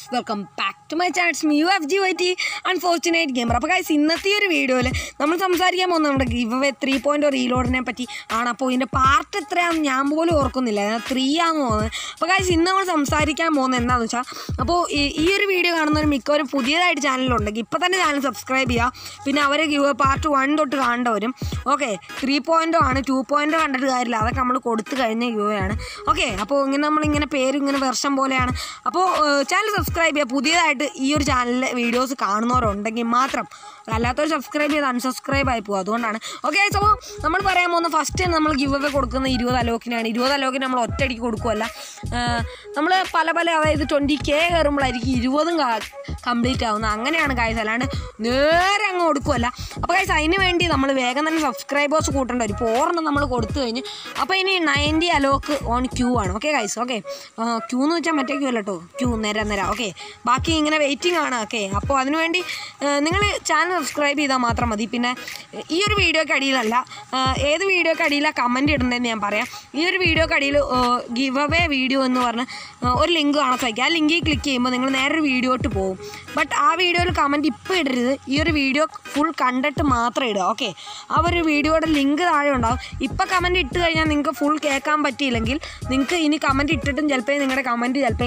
welcome back to my channel U F G Y T unfortunate gamer അപ്പോൾ guys ഇന്നത്തെ ഈ ഒരു വീഡിയോയിൽ നമ്മൾ സംസാരിക്കാൻ പോകുന്നത് നമ്മുടെ ഗിവ് അവേ ത്രീ പോയിൻ്റ് റീലോഡിനെ പറ്റി ആണ് അപ്പോൾ ഇതിൻ്റെ പാർട്ട് എത്രയാണെന്ന് ഞാൻ പോലും ഓർക്കുന്നില്ല ത്രീ ആണെന്ന് തോന്നുന്നത് അപ്പോൾ ഗൈസ് ഇന്ന് നമ്മൾ സംസാരിക്കാൻ പോകുന്നത് എന്താണെന്ന് വെച്ചാൽ അപ്പോൾ ഈ- ഈ ഒരു വീഡിയോ കാണുന്നവർ മിക്കവരും പുതിയതായിട്ട് ചാനലുണ്ടെങ്കിൽ ഇപ്പോൾ തന്നെ ചാനൽ സബ്സ്ക്രൈബ് ചെയ്യുക പിന്നെ അവർ ഗിവ് പാർട്ട് വൺ തൊട്ട് കാണേണ്ടവരും ഓക്കെ ത്രീ പോയിൻ്റോ ആണ് ടു പോയിൻ്റോ കണ്ടിട്ട് കാര്യമില്ല അതൊക്കെ നമ്മൾ കൊടുത്തു കഴിഞ്ഞ ഗിവ് ആണ് ഓക്കെ അപ്പോൾ ഇങ്ങനെ നമ്മളിങ്ങനെ പേര് ഇങ്ങനെ വെർഷം പോലെയാണ് അപ്പോൾ ചാനൽ സബ്സ്ക്രൈബ് ചെയ്യുക പുതിയതായിട്ട് ഈ ഒരു ചാനലിലെ വീഡിയോസ് കാണുന്നവരുണ്ടെങ്കിൽ മാത്രം അല്ലാത്തവർ സബ്സ്ക്രൈബ് ചെയ്ത് അൺസബ്സ്ക്രൈബ് ആയി പോകും അതുകൊണ്ടാണ് ഓക്കെ അപ്പോൾ നമ്മൾ പറയാൻ പോകുന്ന ഫസ്റ്റ് നമ്മൾ ഗിവ് അവേ കൊടുക്കുന്ന ഇരുപത് അലോക്കിനാണ് ഇരുപത് അലോക്കിന് നമ്മൾ ഒറ്റയടിക്ക് കൊടുക്കുമല്ല നമ്മൾ പല പല അതായത് ട്വൻറ്റി കെ കയറുമ്പോഴായിരിക്കും ഇരുപതും കംപ്ലീറ്റ് ആവുന്നത് അങ്ങനെയാണ് കായ്സ് അല്ലാണ്ട് നേരെ അങ്ങ് കൊടുക്കുമല്ല അപ്പോൾ കായ്സ് അതിന് വേണ്ടി നമ്മൾ വേഗം തന്നെ സബ്സ്ക്രൈബേഴ്സ് കൂട്ടേണ്ട വരും ഇപ്പോൾ ഓർമ്മ നമ്മൾ കൊടുത്തു കഴിഞ്ഞ് അപ്പോൾ ഇനി നയൻറ്റി അലോക്ക് ഓൺ ക്യൂ ആണ് ഓക്കെ കായ്സ് ഓക്കെ ക്യൂ എന്ന് വെച്ചാൽ മറ്റേ ക്യൂ അല്ല കേട്ടോ ക്യൂ നേരെ നേരെ ഓക്കെ ബാക്കി ഇങ്ങനെ വെയിറ്റിംഗ് ആണ് ഓക്കെ അപ്പോൾ അതിനുവേണ്ടി നിങ്ങൾ ചാനൽ സബ്സ്ക്രൈബ് ചെയ്താൽ മാത്രം മതി പിന്നെ ഏഹ്, ഈ ഒരു വീഡിയോക്ക് അടിയിലല്ല ഏഹ്, ഏത് വീഡിയോക്ക് അടിയിലാണ് കമൻറ്റ് ഇടേണ്ടതെന്ന് ഞാൻ പറയാം ഈ ഒരു വീഡിയോക്ക് അടിയിൽ ഗിവ് അവേ വീഡിയോ എന്ന് പറഞ്ഞ് ഏഹ്, ഒരു ലിങ്ക് കാണാൻ സാധിക്കും ആ ലിങ്കിൽ ക്ലിക്ക് ചെയ്യുമ്പോൾ നിങ്ങൾ നേരെ ഒരു വീഡിയോട്ട് പോകും ബട്ട് ആ വീഡിയോയിൽ കമൻറ്റ് ഇപ്പോൾ ഇടരുത് ഈ ഒരു വീഡിയോ ഫുൾ കണ്ടിട്ട് മാത്രം ഇടുക ഓക്കെ ആ ഒരു വീഡിയോയുടെ ലിങ്ക് താഴെ ഉണ്ടാവും ഇപ്പം കമൻറ്റ് ഇട്ട് കഴിഞ്ഞാൽ നിങ്ങൾക്ക് ഫുൾ കേൾക്കാൻ പറ്റിയില്ലെങ്കിൽ നിങ്ങൾക്ക് ഇനി കമൻറ്റ് ഇട്ടിട്ടും ചിലപ്പോൾ നിങ്ങളുടെ കമൻറ്റ് ചിലപ്പോൾ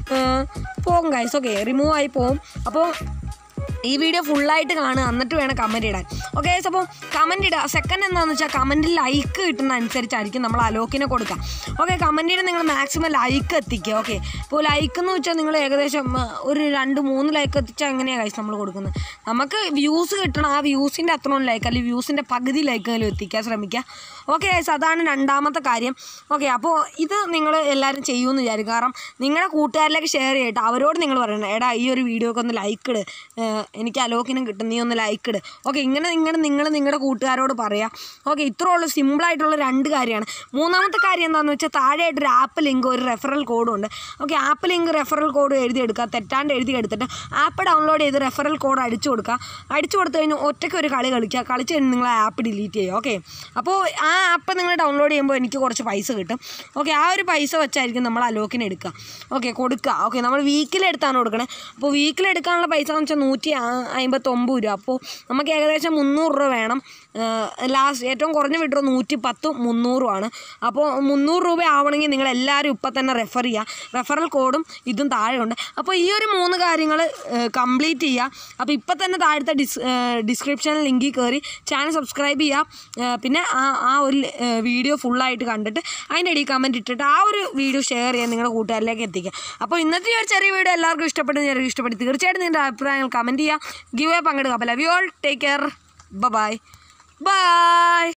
പോകും ഗൈസ് ഓക്കെ റിമൂവ് ആയി പോകും അപ്പോൾ ഈ വീഡിയോ ഫുള്ളായിട്ട് കാണുക എന്നിട്ട് വേണം കമൻറ്റ് ഇടാൻ ഓക്കെ അപ്പോൾ കമൻറ്റ് ഇടുക സെക്കൻഡ് എന്താണെന്ന് വെച്ചാൽ കമൻറ്റിൽ ലൈക്ക് കിട്ടുന്ന അനുസരിച്ചായിരിക്കും നമ്മൾ അലോക്കിനെ കൊടുക്കുക ഓക്കെ കമൻറ്റിന് നിങ്ങൾ മാക്സിമം ലൈക്ക് എത്തിക്കുക ഓക്കെ ഇപ്പോൾ ലൈക്ക് എന്ന് വെച്ചാൽ നിങ്ങൾ ഏകദേശം ആ, ഒരു രണ്ട് മൂന്ന് ലൈക്ക് എത്തിച്ചാൽ എങ്ങനെയാണ് കഴിച്ച് നമ്മൾ കൊടുക്കുന്നത് നമുക്ക് വ്യൂസ് കിട്ടണം ആ വ്യൂസിൻ്റെ അത്രയും ലൈക്ക് അല്ലെങ്കിൽ വ്യൂസിൻ്റെ പകുതി ലൈക്കെങ്കിലും എത്തിക്കാൻ ശ്രമിക്കുക ഓക്കെ ഗൈസ് അതാണ് രണ്ടാമത്തെ കാര്യം ഓക്കെ അപ്പോൾ ഇത് നിങ്ങൾ എല്ലാവരും ചെയ്യുമെന്ന് വിചാരിക്കും കാരണം നിങ്ങളുടെ കൂട്ടുകാരിലേക്ക് ഷെയർ ചെയ്തിട്ട് അവരോട് നിങ്ങൾ പറയണം എടാ ഈ ഒരു വീഡിയോക്ക് ഒന്ന് ലൈക്ക് ഇട് ഏഹ് എനിക്ക് അലോക്കിനും കിട്ടും നീ ഒന്ന് ലൈക്ക് ഇട് ഓക്കെ ഇങ്ങനെ ഇങ്ങനെ നിങ്ങൾ നിങ്ങളുടെ കൂട്ടുകാരോട് പറയാം ഓക്കെ ഇത്രേ ഉള്ളൂ സിമ്പിളായിട്ടുള്ള രണ്ട് കാര്യമാണ് മൂന്നാമത്തെ കാര്യം എന്താണെന്ന് വെച്ചാൽ താഴെയായിട്ട് ഒരു ആപ്പ് ലിങ്ക് ഒരു റെഫറൽ കോഡും ഉണ്ട് okay app link referral code എഴുതി എടുക്കുക തെറ്റാണ്ട് എഴുതി എടുത്തിട്ട് ആപ്പ് ഡൗൺലോഡ് ചെയ്ത് റെഫറൽ കോഡ് അടിച്ചു കൊടുക്കുക അടിച്ചു കൊടുത്തു കഴിഞ്ഞാൽ ഒറ്റയ്ക്ക് ഒരു കളി കളിക്കുക കളിച്ച് കഴിഞ്ഞ് നിങ്ങൾ ആ ആപ്പ് ഡിലീറ്റ് ചെയ്യുക ഓക്കെ അപ്പോൾ ആ ആപ്പ് നിങ്ങൾ ഡൗൺലോഡ് ചെയ്യുമ്പോൾ എനിക്ക് കുറച്ച് പൈസ കിട്ടും ഓക്കെ ആ ഒരു പൈസ വെച്ചായിരിക്കും നമ്മൾ അലോക്കിന് എടുക്കുക ഓക്കെ കൊടുക്കുക ഓക്കെ നമ്മൾ വീക്കിലെടുത്താണ് കൊടുക്കണേ അപ്പോൾ വീക്കിലെടുക്കാനുള്ള പൈസ എന്ന് വെച്ചാൽ നൂറ്റി അമ്പത്തൊമ്പത് രൂപ അപ്പോൾ നമുക്ക് ഏകദേശം മുന്നൂറ് രൂപ വേണം ലാസ്റ്റ് ഏറ്റവും കുറഞ്ഞ വിഡ്രോ നൂറ്റി പത്തും മുന്നൂറുമാണ് അപ്പോൾ മുന്നൂറ് രൂപ ആവണമെങ്കിൽ നിങ്ങൾ എല്ലാവരും ഇപ്പം തന്നെ റെഫർ ചെയ്യുക റെഫറൽ കോഡും ഇതും താഴെയുണ്ട് അപ്പോൾ ഈ ഒരു മൂന്ന് കാര്യങ്ങൾ കംപ്ലീറ്റ് ചെയ്യുക അപ്പോൾ ഇപ്പം തന്നെ താഴത്തെ ഡിസ് ഡിസ്ക്രിപ്ഷനിൽ ലിങ്കിൽ കയറി ചാനൽ സബ്സ്ക്രൈബ് ചെയ്യുക ഏഹ് പിന്നെ ആ ആ ഒരു വീഡിയോ ഫുള്ളായിട്ട് കണ്ടിട്ട് അതിൻ്റെ ഇടയിൽ കമൻറ്റ് ഇട്ടിട്ട് ആ ഒരു വീഡിയോ ഷെയർ ചെയ്യാൻ നിങ്ങളുടെ കൂട്ടുകാരിലേക്ക് എത്തിക്കുക അപ്പോൾ ഇന്നത്തെ ഈ ഒരു ചെറിയ വീഡിയോ എല്ലാവർക്കും ഇഷ്ടപ്പെട്ടു ഞാൻ ഇഷ്ടപ്പെട്ടു തീർച്ചയായിട്ടും നിങ്ങളുടെ അഭിപ്രായങ്ങൾ കമൻറ്റ് ചെയ്യുക ഗിവ് പങ്കെടുക്കുക അപ്പോൾ love you all take care bye by